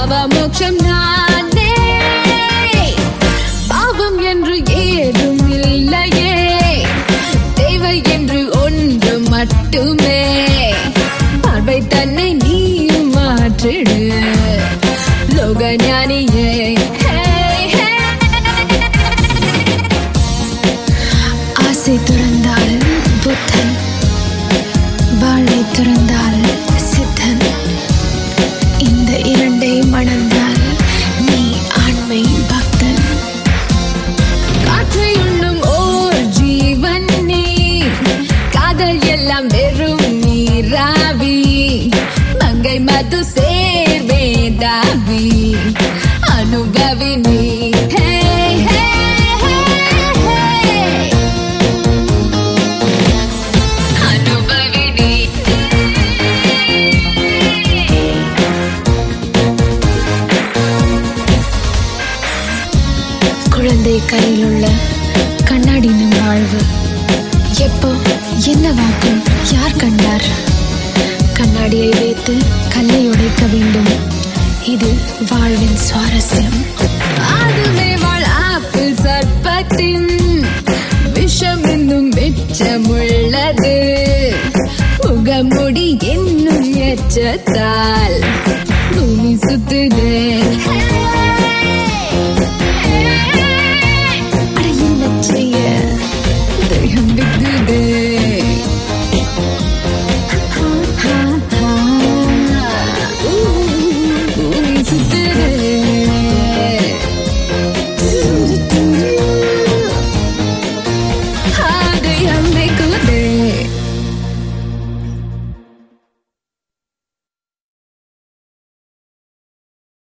பாவ மோட்சம் நானே பாவம் என்று ஏதும் இல்லையே தேவை என்று ஒன்று மட்டுமே பார்வை தன்னை நீ மாற்றிடு லோக ஞானியே Hey, hey. ஆசை துறந்தால் புத்தன் வாழை துறந்தால் சித்தன் இந்த இரண்டை மணந்தால் நீ ஆண்மை பக்தன் காற்றை உண்ணும் ஓர் ஜீவன் நீ காதல் எல்லாம் வெறும் நீராவி மங்கை மது சேவேதாவி அனுபவி நீ Hey, hey, hey, hey. அனுபவி நீ குழந்தை கையில் உள்ள கண்ணாடி நம் வாழ்வு எப்போ என்னவாக்கும் யார் கண்டார் கண்ணாடியை வைத்து கல்லை உடைக்க வேண்டும் இது வாழ்வின் சுவாரஸ்யம் ஆடுமே வாழ் ஆப்பிள் சர்ப்பத்தின் விஷம் இன்னும் மிச்சமுள்ளது முகமுடி என்னும் எச்சத்தால் பூமி சுத்துது